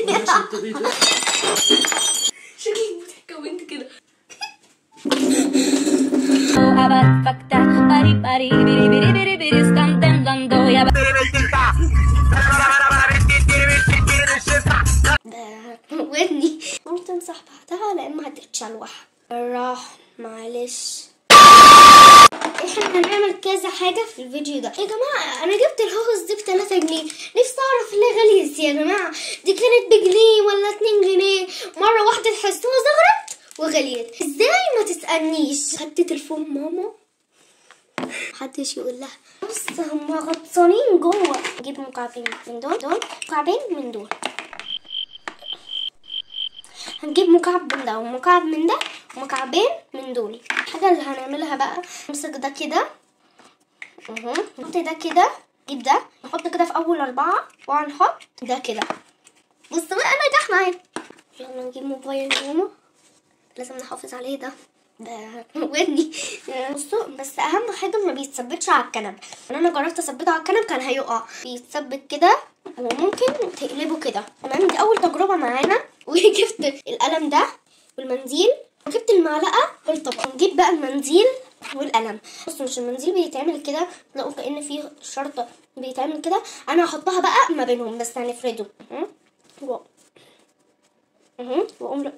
عشان تغيظ شكلك بتحكي وانت كده Abafakta, pari pari, biri biri biri biri, stam tem dando, ya ودني ممكن تنصح بعدها لان ما قدرتش الوح راح معلش احنا هنعمل كذا حاجة في الفيديو ده يا جماعة انا جبت الهوس دي ب 3 جنيه نفسي اعرف ليه غليت يا جماعة دي كانت بجنيه ولا 2 جنيه مرة واحدة تحسوها زغرت وغليت ازاي ما تسألنيش خدت تليفون ماما محدش يقول لها بص هما غطسانين جوه نجيب مكعبين من دول دول مكعبين من دول هنجيب مكعب من ده ومكعب من ده ومكعبين من دول الحاجة اللي هنعملها بقى نمسك ده كده اهو نحط ده كده نجيب ده نحط كده في أول أربعة وهنحط ده كده بص بقى نجح معايا يلا نجيب موبايل ماما لازم نحافظ عليه ده ده ودني بصوا بس اهم حاجه ما بيتثبتش على الكنب انا جربت اثبته على الكنب كان هيقع بيتثبت كده وممكن تقلبه كده تمام دي اول تجربه معانا وجبت القلم ده والمنديل وجبت المعلقه والطبق نجيب بقى المنديل والقلم بصوا مش المنديل بيتعمل كده تلاقوا كأن فيه شرطه بيتعمل كده انا هحطها بقى ما بينهم بس هنفرده م? و- مهم. واقوم لا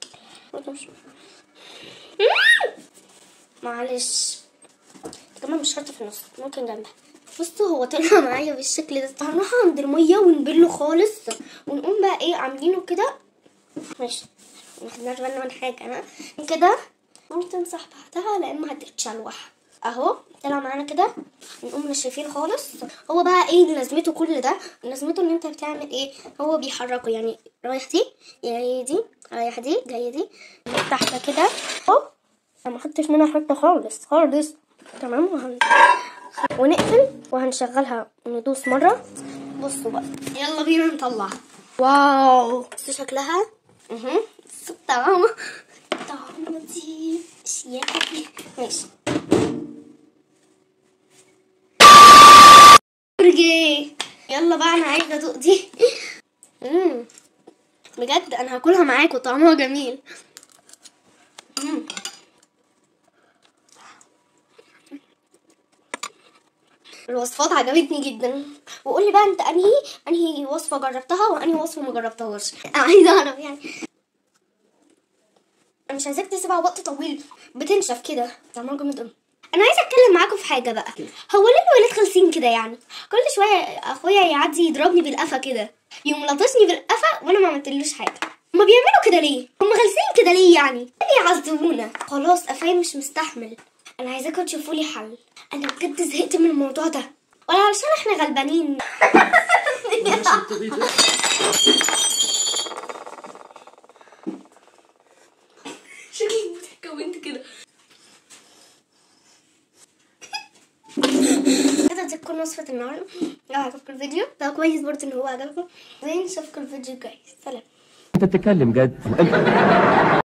معلش كمان مش شرط في النص ممكن جنبها بصوا هو طلع معايا بالشكل ده هنروح عند المية ونبله خالص ونقوم بقى ايه عاملينه كده ماشي ما خدناش بالنا من حاجة انا كده ممكن تمسح بعدها لان ما قدرتش الوح اهو طلع معانا كده نقوم نشفين خالص هو بقى ايه لازمته كل ده لازمته ان انت بتعمل ايه هو بيحركه يعني رايح دي يعني دي رايح دي جايه دي تحت كده اهو انا ما حطيتش منها حته خالص خالص تمام وهن... ونقفل وهنشغلها ندوس مره بصوا بقى يلا بينا نطلع واو بصوا شكلها اها بصوا الطعامه الطعامه دي شياكه دي ماشي برجي يلا بقى انا عايزه ادوق دي امم بجد انا هاكلها معاكم طعمها جميل مم. الوصفات عجبتني جدا وقول لي بقى انت انهي انهي وصفه جربتها وانهي وصفه ما جربتهاش عايزه اعرف يعني انا مش عايزاك تسيبها وقت طويل بتنشف كده طعمها جامد قوي انا عايزه اتكلم معاكم في حاجه بقى هو ليه الولاد خالصين كده يعني كل شويه اخويا يعدي يضربني بالقفا كده يقوم لطشني بالقفا وانا ما عملتلوش حاجه هما بيعملوا كده ليه هما غلسين كده ليه يعني ليه يعذبونا خلاص قفايا مش مستحمل انا عايزاكم تشوفوا لي حل انا بجد زهقت من الموضوع ده ولا علشان احنا غلبانين عشان تغيظ شكلك بتحكي وانت كده كده دي تكون وصفة النهاردة لو عجبكم الفيديو لو كويس برضه ان هو عجبكم زين نشوفكم الفيديو الجاي سلام انت بتتكلم جد